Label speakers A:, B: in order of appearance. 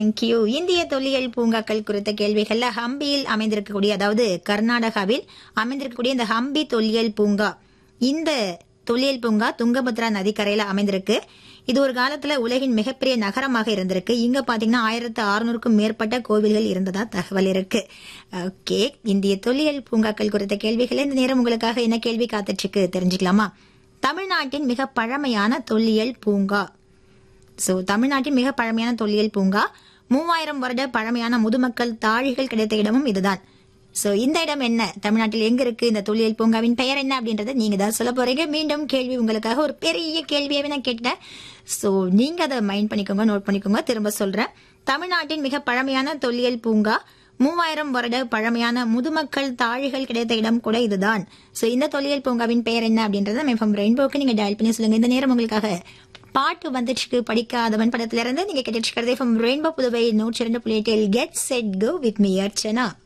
A: thank you இந்திய தொல்லியல் பூங்காக்கள் குறித்த கேள்விகள்ல ஹம்பியில் அமைந்திருக்கக்கூடிய அதாவது கர்நாடகாவில் அமைந்திருக்கக்கூடிய இந்த ஹம்பி தொல்லியல் பூங்கா இந்த தொல்லியல் பூங்கா துங்கபத்ரா நதிக்கரையில அமைந்திருக்கு இது ஒரு காலத்துல உலகின் மிகப்பெரிய நகரமாக இருந்திருக்கு இங்க பாத்தீங்கன்னா ஆயிரத்து அறுநூறுக்கும் மேற்பட்ட கோவில்கள் இருந்ததா தகவல் இருக்கு ஓகே இந்திய தொல்லியல் பூங்காக்கள் குறித்த கேள்விகள் இந்த நேரம் உங்களுக்காக என்ன கேள்வி காத்துட்டு இருக்கு தெரிஞ்சுக்கலாமா தமிழ்நாட்டின் மிக பழமையான தொல்லியல் பூங்கா சோ தமிழ்நாட்டின் மிக பழமையான தொல்லியல் பூங்கா மூவாயிரம் வருட பழமையான முதுமக்கள் தாழிகள் கிடைத்த இடமும் இதுதான் சோ இந்த இடம் என்ன தமிழ்நாட்டில் எங்க இருக்கு இந்த தொல்லியல் பூங்காவின் பெயர் என்ன அப்படின்றத நீங்க தான் சொல்ல போறீங்க மீண்டும் கேள்வி உங்களுக்காக ஒரு பெரிய கேள்வியாவே நான் கேட்டேன் சோ நீங்க அதை மைண்ட் பண்ணிக்கோங்க நோட் பண்ணிக்கோங்க திரும்ப சொல்றேன் தமிழ்நாட்டின் மிக பழமையான தொல்லியல் பூங்கா மூவாயிரம் வருட பழமையான முதுமக்கள் தாழிகள் கிடைத்த இடம் கூட இதுதான் சோ இந்த தொல்லியல் பூங்காவின் பெயர் என்ன அப்படின்றத மேஃபம் ரெயின்போக்கு நீங்க டயல் பண்ணி சொல்லுங்க இந்த நேரம் உங்களுக்காக பாட்டு வந்துட்டு படிக்காதவன் படத்துல இருந்து நீங்க கேட்டுட்டு இருக்கிறது ரெயின்போ புதுவை நூற்றி இரண்டு புள்ளி எட்டில் get set go with me Archana